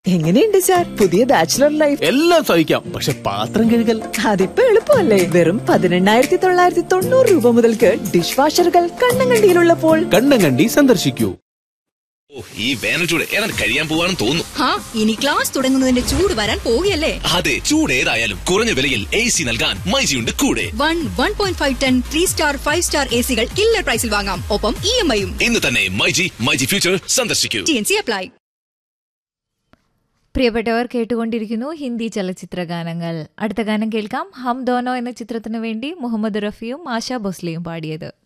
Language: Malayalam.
എങ്ങനെയുണ്ട് സാർ പുതിയ ബാച്ചിലർ ലൈഫ് എല്ലാം സഹിക്കാം പക്ഷെ പാത്രം കഴുകൽ അതിപ്പോ എളുപ്പമല്ലേ വെറും പതിനെണ്ണായിരത്തി തൊള്ളായിരത്തി തൊണ്ണൂറ് രൂപ മുതൽക്ക് ഡിഷ് വാഷറുകൾ കണ്ണങ്കണ്ടിയിലുള്ളപ്പോൾ കണ്ണം കണ്ടി സന്ദർശിക്കൂ ഓ, ഈ വേനൽ ചൂട് ഏതാണ്ട് കഴിയാൻ പോവാണെന്ന് തോന്നുന്നു ഹാ ഇനി ക്ലാസ് തുടങ്ങുന്നതിന്റെ ചൂട് വരാൻ പോവുകയല്ലേ അതെ ചൂട് ഏതായാലും കുറഞ്ഞ വിലയിൽ എ സി നൽകാൻ മൈജിയുണ്ട് കൂടെ one one point five ton three star five star A സികൾ കില്ലർ പ്രൈസിൽ വാങ്ങാം ഒപ്പം ഇ എം ഐയും ഇന്ന് തന്നെ മൈജി മൈജി ഫ്യൂച്ചർ സന്ദർശിക്കൂ ടി എൻ സി അപ്ലൈ പ്രിയപ്പെട്ടവർ കേട്ടുകൊണ്ടിരിക്കുന്നു ഹിന്ദി ചലച്ചിത്ര ഗാനങ്ങൾ അടുത്ത ഗാനം കേൾക്കാം ഹം ദോനോ എന്ന ചിത്രത്തിനു വേണ്ടി മുഹമ്മദ് റഫിയും ആശാ ഭോസ്ലെയും പാടിയത്